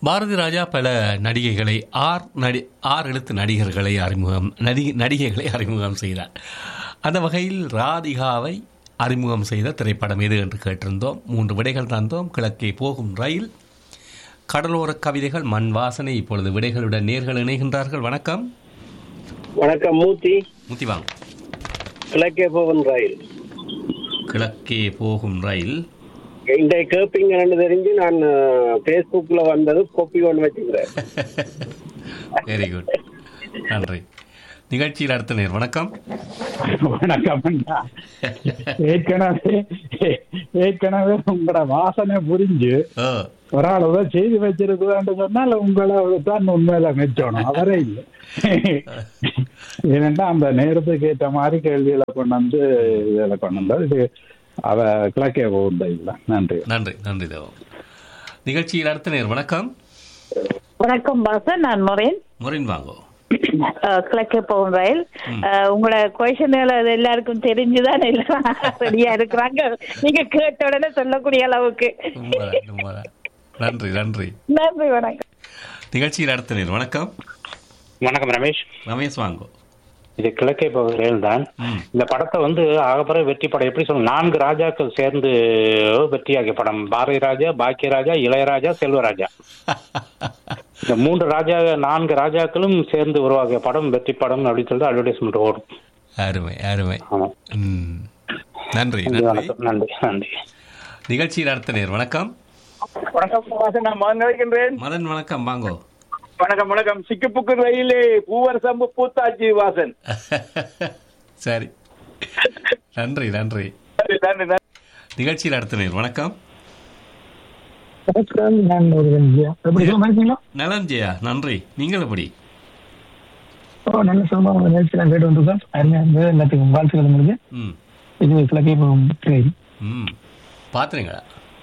பாரதி ராஜா பல நடிகைகளை ஆர் நடி ஆறு எழுத்து நடிகர்களை அறிமுகம் நடி நடிகைகளை அறிமுகம் செய்தார் அந்த வகையில் ராதிகாவை அறிமுகம் செய்த திரைப்படம் எது என்று கேட்டிருந்தோம் மூன்று விடைகள் தந்தோம் கிழக்கே போகும் ரயில் கடலோர கவிதைகள் மண் வாசனை இப்பொழுது விடைகளுடன் நேர்கள் இணைகின்றார்கள் வணக்கம் வணக்கம் மூர்த்தி முத்தி வாங்க கிழக்கே போவன் ரயில் கிழக்கே போகும் ரயில் இந்த கேப்பீங்கன்னு தெரிஞ்சு நான் ஃபேஸ்புக்ல வந்தது கோப்பி ஒன்று வச்சுக்கிறேன் வெரி குட் நன்றி நிகழ்ச்சியில் அடுத்த நேர் வணக்கம் வணக்கம் அண்ணா. ஏற்கனவே ஏற்கனவே உங்களோட வாசனை புரிஞ்சு ஓ ஒரு ஆள் ஏதோ செய்தி வச்சிருக்குதான்னு சொன்னால் உங்களை தான் உண்மையில மெச்சணும் அவரே இல்லை ஏனென்றா அந்த நேரத்துக்கு ஏற்ற மாதிரி கேள்விகளை கொண்டு வந்து இதில் கொண்டு வந்தார் இது அவ கிழக்கே போகுந்த இல்லை நன்றி நன்றி நன்றி தேவம் நிகழ்ச்சியில் அடுத்த நேர் வணக்கம் வணக்கம் பாசன் நான் முரேன் முறைன் வாங்கோ அஹ், கிழக்கே போகும் ரயில் அஹ், உங்களோட கொஷன்கள் அது எல்லாருக்கும் தெரிஞ்சுதான் எல்லாம் ரெடியா இருக்கிறாங்க நீங்க கேட்ட உடனே சொல்லக்கூடிய அளவுக்கு உண்மைதான், உண்மைதான். நன்றி நன்றி நன்றி வணக்கம் நிகழ்ச்சியில் அடுத்த நேர் வணக்கம் வணக்கம் ரமேஷ் ரமேஷ் வாங்கோ இது கிழக்கே போகிறேன் தான் ம். இந்த படத்தை வந்து ஆகப்பற வெற்றி படம் எப்படி சொல்ல நான்கு ராஜாக்கள் சேர்ந்து வெற்றியாகிய படம் பாரதி ராஜா பாக்கியராஜா இளையராஜா செல்வராஜா இந்த மூன்று ராஜா நான்கு ராஜாக்களும் சேர்ந்து உருவாகிய படம் வெற்றி படம் அப்படின்னு சொல்லிட்டு அட்வர்டைஸ்மெண்ட் ஓடும் அருமை அருமை ஆமா ம். நன்றி நன்றி, நன்றி வணக்கம் நன்றி நன்றி நிகழ்ச்சியில் அடுத்த நேர் வணக்கம் வணக்கம் வாசன் நான் மகன் நினைக்கின்றேன் மதன் வணக்கம் வாங்கோ வணக்கம் வணக்கம் சிக்குப்புக்கு ரயிலே பூவர் சம்பு பூத்தாச்சி வாசன் சரி நன்றி நன்றி நன்றி நன்றி நன்றி நிகழ்ச்சியில் அடுத்த நேர் வணக்கம் நான் ஒரு எப்படி சொல்ல இருக்கீங்களா நலம் ஜெயா நன்றி நீங்கள் எப்படி ஓ நல்ல சொல்லுமா உங்க நிகழ்ச்சி நான் கேட்டு வந்திருக்கேன் அருமையா இருந்தது எல்லாத்துக்கும் வாழ்த்துக்கள் உங்களுக்கு ம் இது கிழக்கே போகும் ரயில் ம் பார்த்துறீங்களா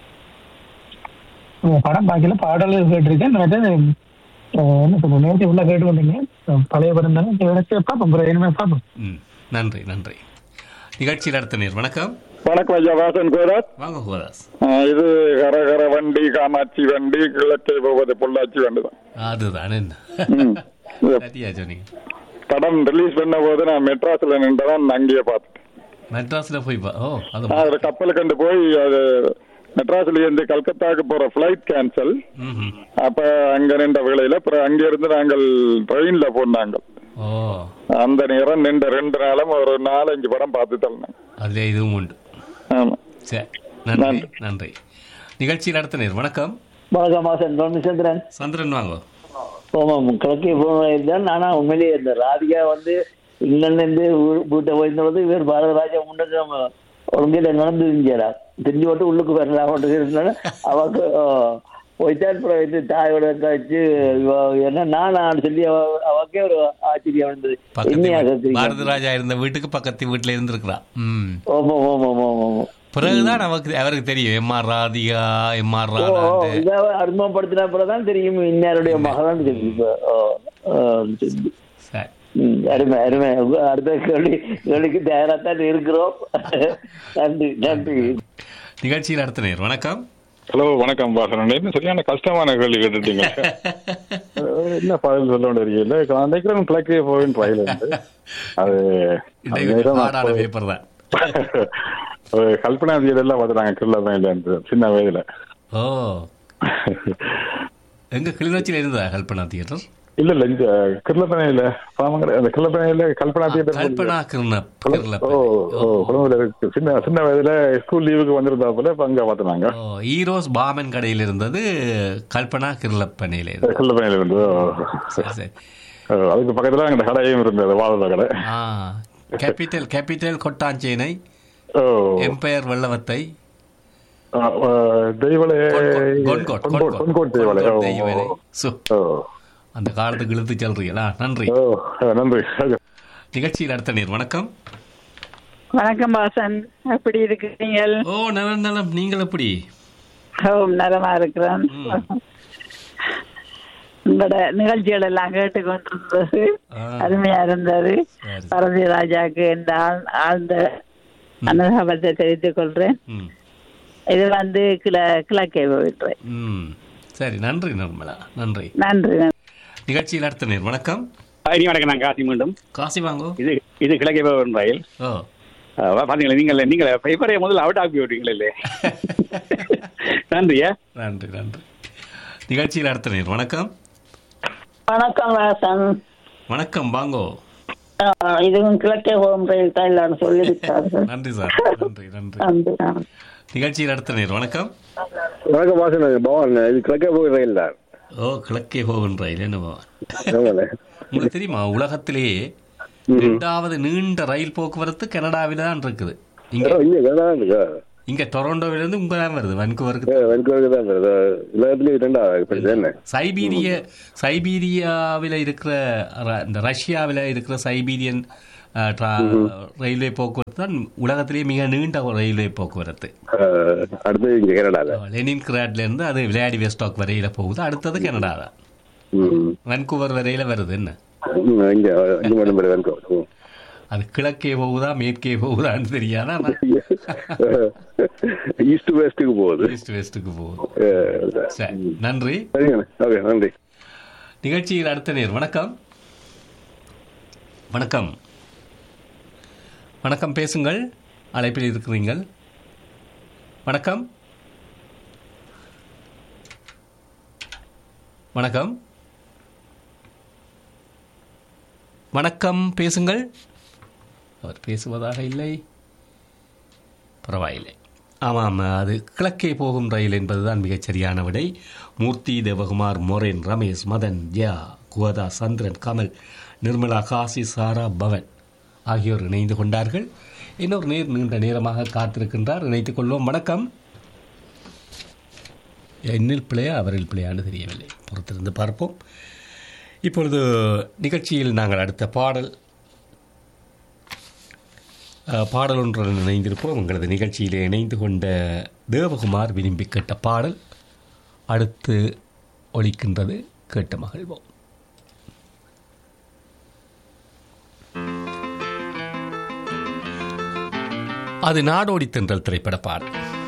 உங்க படம் பார்க்கல பாடல் கேட்டிருக்கேன் மற்ற, அஹ், என்ன சொல்ற நேரத்தை உள்ள கேட்டு வந்தீங்க அஹ், பழைய படம் தானே எனக்கு பார்ப்போம் பிறகு இனிமே பார்ப்போம் ம் நன்றி நன்றி நிகழ்ச்சியில் அடுத்த நேர் வணக்கம் வணக்கம் ஐயா வாசன் கோராத் வாங்க ஹோதாஸ் இது கரகர வண்டி காமாட்சி வண்டி கிழக்கே போவது பொள்ளாச்சி வண்டி தான் அதுதான் என்ன ம். இது சரியா சொன்னீங்க படம் ரிலீஸ் பண்ண போது நான் மெட்ராஸ்ல நின்றதான் நான் அங்கேயே பார்த்தேன் மெட்ராஸ்ல போய் பா ஓ அது நான் ஒரு கப்பல் கண்டு போய் அது மெட்ராஸ்ல இருந்து கல்கத்தாக்கு போற ஃபிளைட் கேன்சல் ம் அப்ப அங்க நின்ற வேளையில அப்புறம் அங்க இருந்து நாங்கள் ட்ரெயின்ல போனாங்க ஓ அந்த நேரம் நின்ற ரெண்டு நாளும் ஒரு நாலஞ்சு படம் பார்த்து தள்ளினாங்க அதுல இதுவும் உண்டு ஆமா சரி நன்றி நன்றி நிகழ்ச்சியில் அடுத்த நேர் வணக்கம் வணக்கம் வாசன் சந்திரன் சந்திரன் வாங்கோ ஆமாம் கிழக்கே போவன் ரயில் தான் ஆனா உண்மையிலேயே இந்த ராதிகா வந்து இங்கிலாந்துல இருந்து வீ- வீட்டை போயிருந்தபோது இவர் பாரதராஜா முன்னது நம்ம ஒழுங்கில நடந்து இருந்துச்சா தெரிஞ்சு போட்டு உள்ளுக்கு வரலாம் இருந்தாலும் அவக்கு போய்த்தான் அப்புறம் இது தாயோட கழிச்சு என்ன நான் சொல்லி அவ அவக்கே ஒரு ஆச்சரியம் வந்தது பக்கத்து என்னையாக வீட்டு- பாரதி ராஜா இருந்த வீட்டுக்கு பக்கத்து வீட்டுல இருந்திருக்கிறா ம் ஓமோ ஓமோ ஓமோ ஓமோ பிறகுதான் அவருக்கு அவருக்கு தெரியும் M R Radhika M R ஓ ராதா இதை அறிமுகப்படுத்தின அப்புறம்தான் தெரியும் இன்னாருடைய மகதான் தெரியும் இப்ப ஓ, ஓ, சரி. சரி ம், அருமை அருமை அடுத்த கேள்வி கேள்விக்கு தயாராத்தான் இருக்கிறோம் நன்றி நன்றி நிகழ்ச்சியில் அடுத்த நேர் வணக்கம் ஹலோ வணக்கம் வாசன் என்ன சரியான கஷ்டமான கேள்வி கேட்டுட்டீங்க என்ன பதில் சொல்ல வேண்டியது நான் நினைக்கிறேன் கிழக்கே போவேன் ரயில் அது அது இன்றைக்கு நேரம் கொஞ்சம் நான் ஹார்டான போய்- பேப்பர் தான் ஒரு கல்பனா எல்லாம் பார்த்துட்டாங்க கிருள்ள மேல சின்ன வயதுல ஓ எங்க கிளிநொச்சியில் இருந்ததா கல்பனா தியேட்டர் இல்ல இல்ல இந்த கிருளப்பனையில பாமங்கட அந்த கிருளப்பனையில கல்பனா தியேட்டர் கல்பனா கிருண ஓ ஓ குழந்தைல இருக்கு சின்ன சின்ன வயதுல ஸ்கூல் லீவுக்கு வந்திருந்தாப்புல இப்ப அங்க பார்த்துனாங்க ஓ ஈரோஸ் பாமன் கடையில் இருந்தது கல்பனா கிருளப்பனையில் இருந்தது கிருளப்பனையில இருந்து ஓ. சரி சரி ஓ, அதுக்கு பக்கத்துல அந்த கடையும் இருந்தது வாழை கடை ஆ கேபிட்டல் கேபிட்டல் கொட்டாஞ்சேனை ஓ எம்பையர் வெள்ளவத்தை ஆ, ஆ, Dehiwala concord concord concord Dehiwala ஓ, தெய்வலை சு ஓ அந்த காலத்துக்கு இழுத்து சொல்றீங்களா நன்றி ஓ ஓ, நன்றி நிகழ்ச்சியில் அடுத்த நேர் வணக்கம் வணக்கம் பாசன் எப்படி இருக்கிறீங்க ஓ நலம் நலம் நீங்கள் எப்படி ஓ நலமா இருக்கிறேன் உங்களோட நிகழ்ச்சிகள் எல்லாம் கேட்டுக்கொண்டிருந்தது ஆ. அருமையா இருந்தது சரி. பரதி ராஜாக்கு இந்த ஆழ்- ஆழ்ந்த அனுபவத்தை தெரிவித்துக் கொள்றேன் ம் இது வந்து கிழ கிழக்கே போயிடுறேன் ம் சரி நன்றி நிர்மலா நன்றி நன்றி நன்றி. நிகழ்ச்சியில் அடுத்த நேர் வணக்கம் இனி வணக்கம் நான் காசி மீண்டும் காசி வாங்கோ இது இது கிழக்கே போவன் ரயில் ஓ அஹ் பாத்தீங்களா நீங்கள் நீங்கள் பேப்பரை முதல்ல அவுட் ஆக்கி விட்டீங்களே இல்லையே நன்றியா நன்றி நன்றி நிகழ்ச்சியில் அடுத்த நேர் வணக்கம் வணக்கம் வாசன் வணக்கம் வாங்கோ ஆஹ் இதுவும் கிழக்கே போகும் ரயில் தான் எல்லாரும் சொல்லியிருக்கார்கள் நன்றி சார் நன்றி நன்றி நன்றி நன்றி. நிகழ்ச்சியில் அடுத்த நேர் வணக்கம் வணக்கம் வாசன் பவான் இது கிழக்கே போய் ரயில் தான் ஓ கிழக்கே போகின்ற ரயில் என்ன பவன் ஆமாண்ணே உங்களுக்கு தெரியுமா உலகத்திலேயே இரண்டாவது நீண்ட ரயில் போக்குவரத்து கனடாவில தான் இருக்குது இங்க இங்கே தான் இருக்கா இங்க டொரண்டோவில இருந்து உங்க தான் வருது வன்கூவருக்கு வென்கோருக்கு தான் இருக்குது உலகத்துலேயே ரெண்டாவது இப்படி என்ன சைபீரிய சைபீரியாவில் இருக்கிற ர- இந்த ரஷ்யாவில் இருக்கிற சைபீரியன் அஹ், ட்ரா- ரயில்வே போக்குவரத்து தான் உலகத்திலேயே மிக நீண்ட ஒரு ரயில்வே போக்குவரத்து அஹ், அடுத்தது இங்கே கனடாவில் லெனின் கிராட்ல இருந்து அது விளையாடி வெஸ்டாக் வரையில போகுது அடுத்தது கனடா தான் ம் வன்கூவர் வரையில வருது என்ன ம், இங்கே இங்கே மட்டும் பேர் வென்கோ ம். அது கிழக்கே போகுதா மேற்கே போகுதான்னு தெரியாதா ஈஸ்ட் வெஸ்ட்டுக்கு போகுது ஈஸ்ட் வெஸ்ட்டுக்கு போகுது அஹ், சரி நன்றி சரிங்கண்ணே ஓகே நன்றி நிகழ்ச்சியில் அடுத்த நேர் வணக்கம் வணக்கம் வணக்கம் பேசுங்கள் அழைப்பில் இருக்கிறீங்கள் வணக்கம் வணக்கம் வணக்கம் பேசுங்கள் அவர் பேசுவதாக இல்லை பரவாயில்லை ஆமாம் அது கிழக்கே போகும் ரயில் என்பதுதான் மிகச் சரியான விடை மூர்த்தி தேவகுமார் மொரேன் ரமேஷ் மதன் ஜெயா குவதா சந்திரன் கமல் நிர்மலா காசி சாரா பவன் ஆகியோர் இணைந்து கொண்டார்கள் இன்னொரு நேர் நீண்ட நேரமாக காத்திருக்கின்றார் இணைத்துக் கொள்வோம் வணக்கம் என்னில் பிழையா அவரில் பிழையான்னு தெரியவில்லை பொறுத்திருந்து பார்ப்போம் இப்பொழுது நிகழ்ச்சியில் நாங்கள் அடுத்த பாடல் அஹ், பாடல் ஒன்றுடன் இணைந்திருப்போம் உங்களது நிகழ்ச்சியிலே இணைந்து கொண்ட தேவகுமார் விரும்பி கேட்ட பாடல் அடுத்து ஒலிக்கின்றது கேட்ட மகிழ்வோம் அது நாடோடி தென்றல் திரைப்பட பாடல்